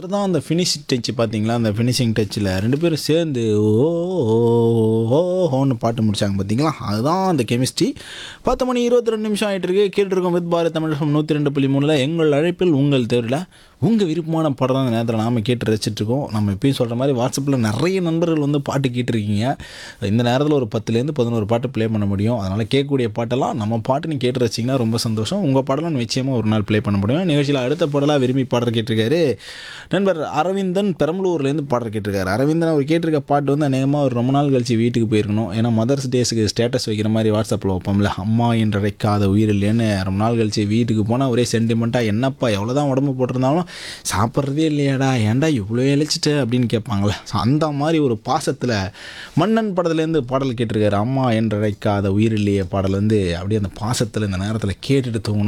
அதுதான் அந்த finishing touch பார்த்தீங்களா அந்த ஃபினிஷிங் டச்சில் ரெண்டு பேரும் சேர்ந்து ஓ ஓ, ஓ ஹோன்னு பாட்டு முடிச்சாங்க பார்த்தீங்களா அதுதான் அந்த கெமிஸ்ட்ரி பத்து மணி இருபத்தி ரெண்டு நிமிஷம் ஆகிட்டு இருக்கு கேட்டிருக்கோம் வித் பாரத் தமிழ் நூற்றி ரெண்டு புள்ளி மூணில் எங்கள் அழைப்பில் உங்கள் தேர்வில் உங்கள் விருப்பமான பாடம் தான் அந்த நேரத்தில் நாம் கேட்டு ரசிச்சிட்ருக்கோம் நம்ம எப்பயும் சொல்கிற மாதிரி வாட்ஸ்அப்பில் நிறைய நண்பர்கள் வந்து பாட்டு கேட்டிருக்கீங்க இந்த நேரத்தில் ஒரு பத்துலேருந்து பதினோரு பாட்டு ப்ளே பண்ண முடியும் அதனால் கேட்கக்கூடிய பாட்டெல்லாம் நம்ம பாட்டு நீ கேட்டு ரசிச்சிங்கன்னா ரொம்ப சந்தோஷம் உங்கள் பாடலாம் நிச்சயமாக ஒரு நாள் ப்ளே பண்ண முடியும் நிகழ்ச்சியில் அடுத்த பாடலாக விரும்பி பாடல் கேட்டிருக்காரு நண்பர் அரவிந்தன் பெரம்பலூர்லேருந்து பாடல் கேட்டிருக்காரு அரவிந்தன் அவர் கேட்டிருக்க பாட்டு வந்து அநேகமாக ஒரு ரொம்ப நாள் கழிச்சு வீட்டுக்கு போயிருக்கணும் ஏன்னா மதர்ஸ் டேஸுக்கு ஸ்டேட்டஸ் வைக்கிற மாதிரி வாட்ஸ்அப்பில் வைப்போம்ல அம்மா என்றழைக்காத உயிர் இல்லைன்னு ரொம்ப நாள் கழிச்சு வீட்டுக்கு போனால் ஒரே சென்டிமெண்ட்டாக என்னப்பா எவ்வளோ தான் உடம்பு போட்டிருந்தாலும் சாப்பிட்றதே இல்லையாடா ஏன்டா இவ்வளோ இழைச்சிட்ட அப்படின்னு கேட்பாங்களே ஸோ அந்த மாதிரி ஒரு பாசத்தில் மன்னன் படத்துலேருந்து பாடல் கேட்டிருக்காரு அம்மா என்றழைக்காத உயிர் இல்லையே பாடல் வந்து அப்படியே அந்த பாசத்தில் இந்த நேரத்தில் கேட்டுட்டு தூங்கினா